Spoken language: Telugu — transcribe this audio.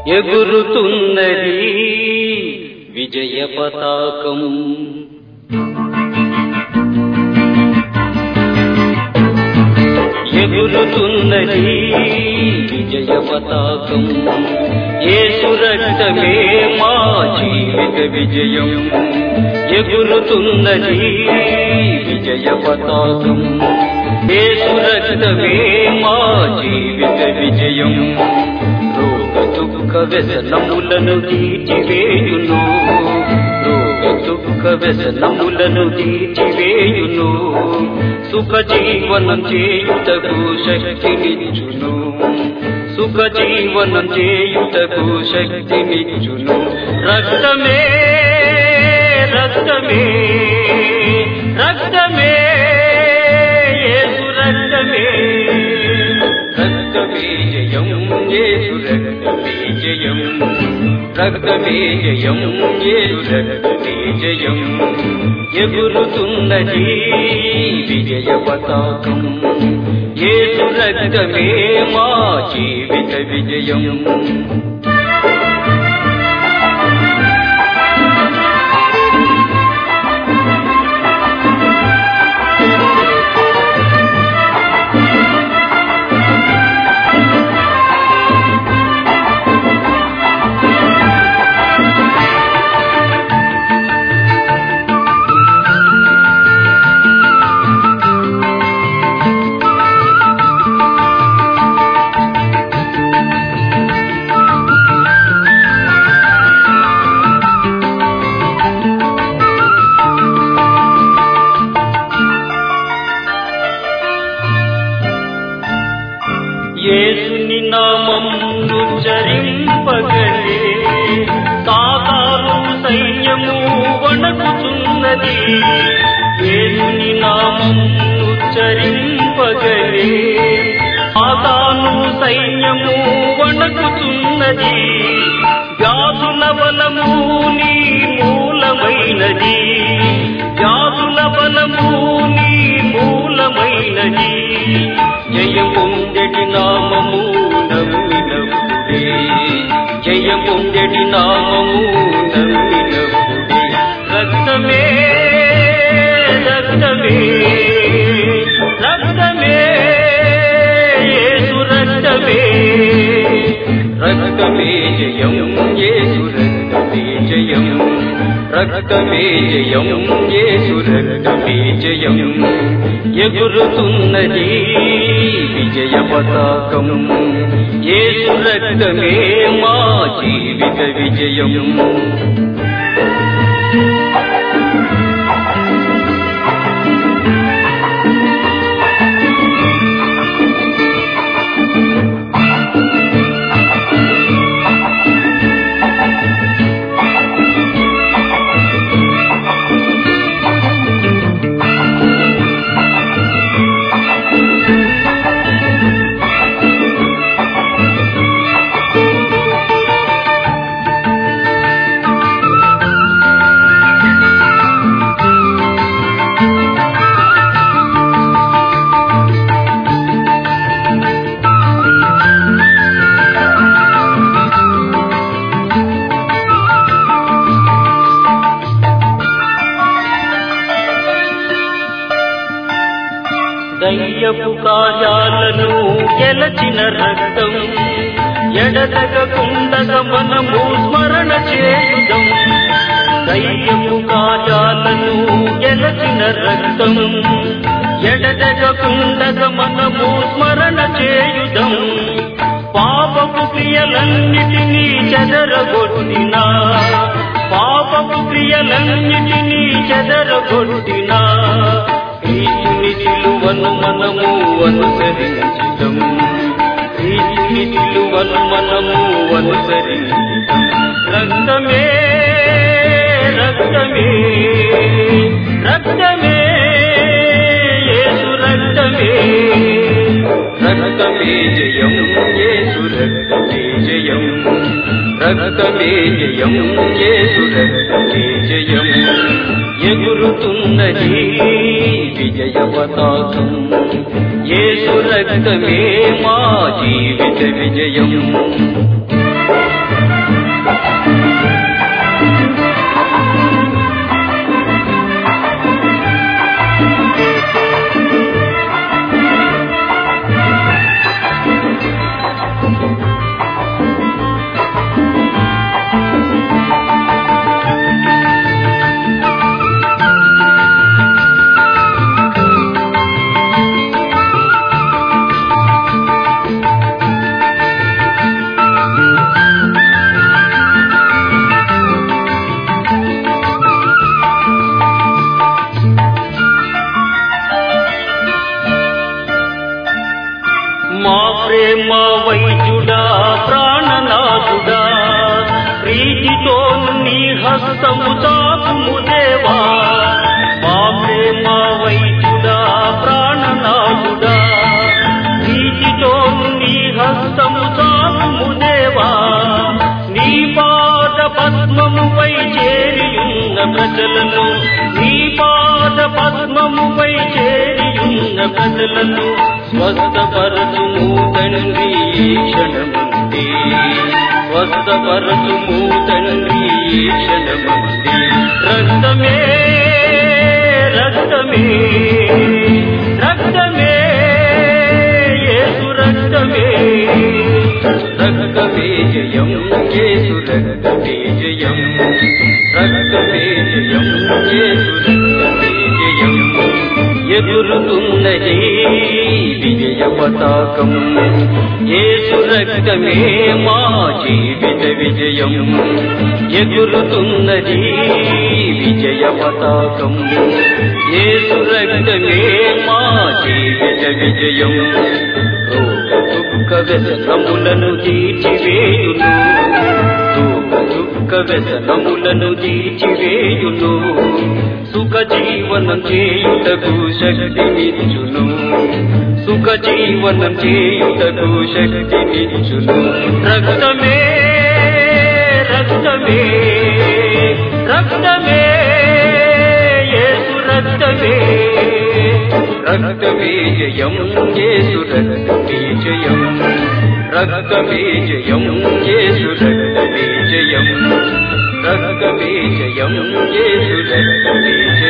ఎగురుతున్నది విజయ పతాకం ఎగురుతున్నది విజయ పతాకం యేసు రక్తమే మా జీవిత విజయం ఎగురుతున్నది విజయ పతాకం యేసు రక్తమే మా జీవిత విజయం రోగ దుఃఖ వ్యసనములను తీర్చివేయును రోగ దుఃఖ వ్యసనములను తీర్చివేయును సుఖ జీవనం చేయుటకు శక్తినిచ్చును సుఖ జీవనం చేయుటకు శక్తినిచ్చును రక్తమే రక్తమే రక్తమే యేసు రక్తమే రక్తమే జయం యేసు రక్తమే జయం రక్తమే జయం యేసు రక్తమే జయం ఎగురుతున్నది విజయ పతాకం యేసు రక్తమే మా జీవిత విజయం యేసుని నామమును చరింపగలే సాతాను సైన్యము వణకుచున్నది యేసుని నామమును చరింపగలే సాతాను సైన్యము వణకుచున్నది వ్యాధుల బలము నీ మూలమైనది వ్యాధుల బలము నీ మూలమైనది జయం పొందెడి నామము నమ్మినప్పుడే జయం పొందెడి నామము నమ్మినప్పుడే రక్తమే రక్తమే రక్తమే యేసు రక్తమే రక్తమే జయం యేసు రక్తమే జయం రక్తమే జయం యేసు రక్తమే జయం ఎగురుతున్నది విజయ పతాకం యేసు రక్తమే మా జీవిత విజయం దయ్యపు కార్యాలను గెలచిన రక్తం ఎడతగకుండగ మనము స్మరణ చేయుదం దయ్యపు కార్యాలను గెలచిన రక్తం ఎడతగకుండగ మనము స్మరణ చేయుదం పాపపు క్రియలన్నిటినీ చెదరగొట్టిన పాపపు క్రియలన్నిటినీ చెదరగొట్టిన క్రీస్తుని సిలువను మనము అనుసరించటం క్రీస్తుని సిలువను మనము అనుసరించటం రక్తమే రక్తమే రక్తమే యేసు రక్తమే రక్తమే జయం యేసు రక్తమే జయం రక్తమే జయం యేసు రక్తమే జయం ఎగురుతున్నది విజయ పతాకం యేసు రక్తమే మా జీవిత విజయం ప్రేమ వైద్యుడా ప్రాణనాథుడా ప్రీతితో నీ హస్తము చాపుము దేవా మా ప్రేమ వైద్యుడా ప్రాణనాథుడా ప్రీతితో నీ హస్తము చాపుము దేవా నీ పాద పద్మముపై చేరియున్న ప్రజలను నీ పాద పద్మముపై చేరియున్న ప్రజలను స్వస్థపరచుము తండ్రి ఈ క్షణముంది స్వస్థపరచుము తండ్రి ఈ క్షణముంది రక్తమే రక్తమే రక్తమే యేసు రక్తమే రక్తమే జయం యేసు రక్తమే జయం రక్తమే జయం యేసు రక్తమే జయం ఎదురుతున్నది విజయ పతాకం యేసు రక్తమే మా జీవిత విజయం ఎదురుతున్నది విజయ పతాకం యేసు రక్తమే మా జీవిత విజయం రోగ దుఃఖ వ్యసనములను తీర్చివేయును రోగ దుఃఖ వ్యసనములను తీర్చివేయును సుఖ జీవనం చేయుటకు శక్తినిచ్చును సుఖ జీవనం చేయుటకు శక్తినిచ్చును రక్తమే రక్తమే రక్తమే యేసు రక్తమే రక్తమే జయం యేసు రక్తమే జయం రక్తమే జయం యేసు రక్తమే జయం రక్తమే జయం యేసు రక్తమే